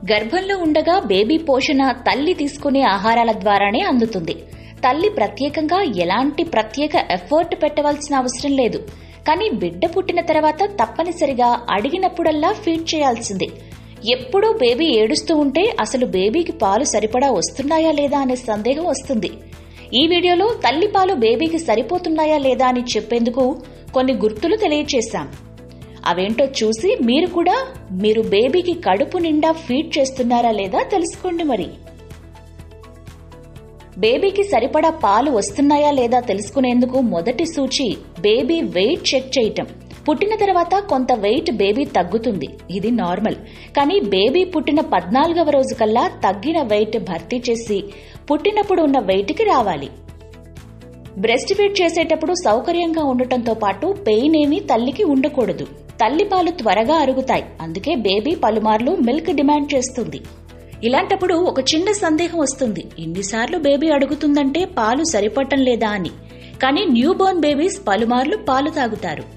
గర్భంలో ఉండగా బేబీ పోషణ తల్లి తీసుకునే ఆహారాల ద్వారానే అందుతుంది తల్లి ప్రత్యేకంగా ఎలాంటి ప్రత్యేక ఎఫర్ట్ పెట్టవలసిన అవసరం లేదు కానీ బిడ్డ పుట్టిన తర్వాత తప్పనిసరిగా అడిగినప్పుడల్లా ఫీడ్ చేయాల్సిందే ఎప్పుడూ బేబీ ఏడుస్తూ ఉంటే అసలు బేబీకి పాలు సరిపడా వస్తున్నాయా లేదా అనే సందేహం వస్తుంది ఈ వీడియోలో తల్లి పాలు బేబీకి సరిపోతున్నాయా లేదా అని చెప్పేందుకు కొన్ని గుర్తులు తెలియచేశాం అవేంటో చూసి మీరు కూడా మీరు బేబీకి కడుపు నిండా ఫీడ్ చేస్తున్నారా లేదా తెలుసుకోండి మరి బేబీకి సరిపడా పాలు వస్తున్నాయా లేదా తెలుసుకునేందుకు మొదటి సూచి బేబీ వెయిట్ చెక్ చేయటం పుట్టిన తర్వాత కొంత వెయిట్ బేబీ తగ్గుతుంది ఇది నార్మల్ కానీ బేబీ పుట్టిన పద్నాలుగవ రోజు కల్లా తగ్గిన వెయిట్ భర్తీ చేసి పుట్టినప్పుడు ఉన్న వెయిట్కి రావాలి బ్రెస్ట్ ఫీడ్ చేసేటప్పుడు సౌకర్యంగా ఉండటంతో పాటు పెయిన్ ఏమీ తల్లికి ఉండకూడదు తల్లిపాలు త్వరగా అరుగుతాయి అందుకే బేబీ పలుమార్లు మిల్క్ డిమాండ్ చేస్తుంది ఇలాంటప్పుడు ఒక చిన్న సందేహం వస్తుంది ఎన్నిసార్లు బేబీ అడుగుతుందంటే పాలు సరిపడటం లేదా అని కానీ న్యూ బోర్న్ బేబీస్ పలుమార్లు పాలు తాగుతారు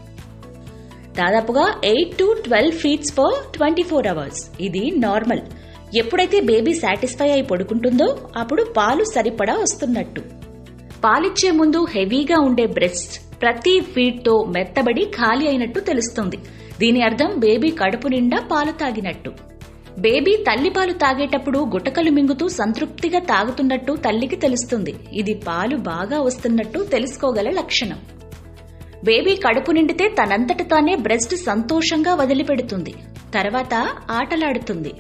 దాదాపుగా eight to twelve feeds per twenty four hours ఇది నార్మల్ ఎప్పుడైతే బేబీ సాటిస్ఫై అయి పడుకుంటుందో అప్పుడు పాలు సరిపడా వస్తున్నట్టు పాలిచ్చే ముందు హెవీగా ఉండే బ్రెస్ట్ ప్రతి ఫీడ్ తో మెత్తబడి ఖాళీ అయినట్టు తెలుస్తుంది దీని అర్థం బేబీ కడుపు నిండా పాలు తాగినట్టు బేబీ తల్లిపాలు తాగేటప్పుడు గుటకలు మింగుతూ సంతృప్తిగా తాగుతున్నట్టు తల్లికి తెలుస్తుంది ఇది పాలు బాగా వస్తున్నట్టు తెలుసుకోగల లక్షణం బేబీ కడుపు నిండితే తనంతట తానే బ్రెస్ట్ సంతోషంగా వదిలిపెడుతుంది తర్వాత ఆటలాడుతుంది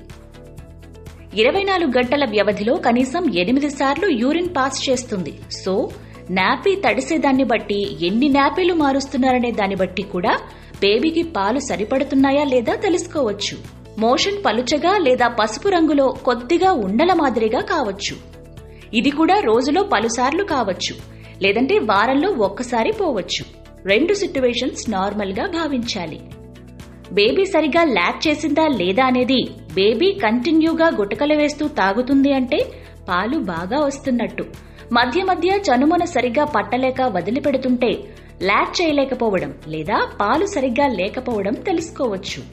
ఇరవై నాలుగు గంటల వ్యవధిలో కనీసం ఎనిమిది సార్లు యూరిన్ పాస్ చేస్తుంది సో నాపీ తడిసేదాన్ని బట్టి ఎన్ని నాపీలు మారుస్తున్నారనే దాన్ని బట్టి కూడా బేబీకి పాలు సరిపడుతున్నాయా లేదా తెలుసుకోవచ్చు మోషన్ పలుచగా లేదా పసుపు రంగులో కొద్దిగా ఉండల మాదిరిగా కావచ్చు ఇది కూడా రోజులో పలుసార్లు కావచ్చు లేదంటే వారంలో ఒక్కసారి పోవచ్చు రెండు సిట్యువేషన్స్ నార్మల్ గా భావించాలి బేబీ సరిగా ల్యాక్ చేసిందా లేదా అనేది బేబీ కంటిన్యూగా గుటకలు వేస్తూ తాగుతుంది అంటే పాలు బాగా వస్తున్నట్టు మధ్య మధ్య చనుమన సరిగ్గా పట్టలేక వదిలిపెడుతుంటే ల్యాక్ చేయలేకపోవడం లేదా పాలు సరిగ్గా లేకపోవడం తెలుసుకోవచ్చు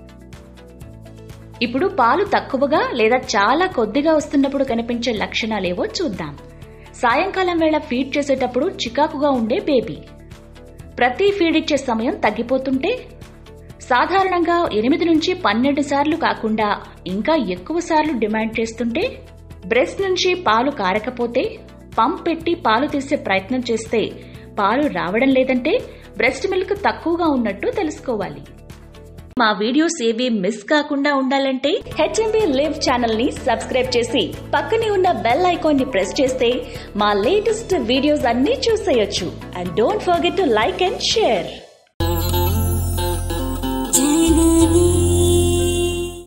ఇప్పుడు పాలు తక్కువగా లేదా చాలా కొద్దిగా వస్తున్నప్పుడు కనిపించే లక్షణాలేవో చూద్దాం సాయంకాలం వేళ ఫీడ్ చేసేటప్పుడు చికాకుగా ఉండే బేబీ ప్రతి ఫీడ్ ఇచ్చే సమయం తగ్గిపోతుంటే సాధారణంగా ఎనిమిది నుంచి పన్నెండు సార్లు కాకుండా ఇంకా ఎక్కువ సార్లు డిమాండ్ చేస్తుంటే బ్రెస్ట్ నుంచి పాలు కారకపోతే పంప్ పెట్టి పాలు తీసే ప్రయత్నం చేస్తే పాలు రావడం లేదంటే బ్రెస్ట్ మిల్క్ తక్కువగా ఉన్నట్టు తెలుసుకోవాలి మా వీడియోస్ ఏవి మిస్ కాకుండా ఉండాలంటే హెచ్ఎంబి లివ్ ఛానల్ ని సబ్స్క్రైబ్ చేసి పక్కనే ఉన్న బెల్ ఐకాన్ ని ప్రెస్ చేస్తే మా లేటెస్ట్ వీడియోస్ అన్ని చూసేయొచ్చు and don't forget to like and share Janani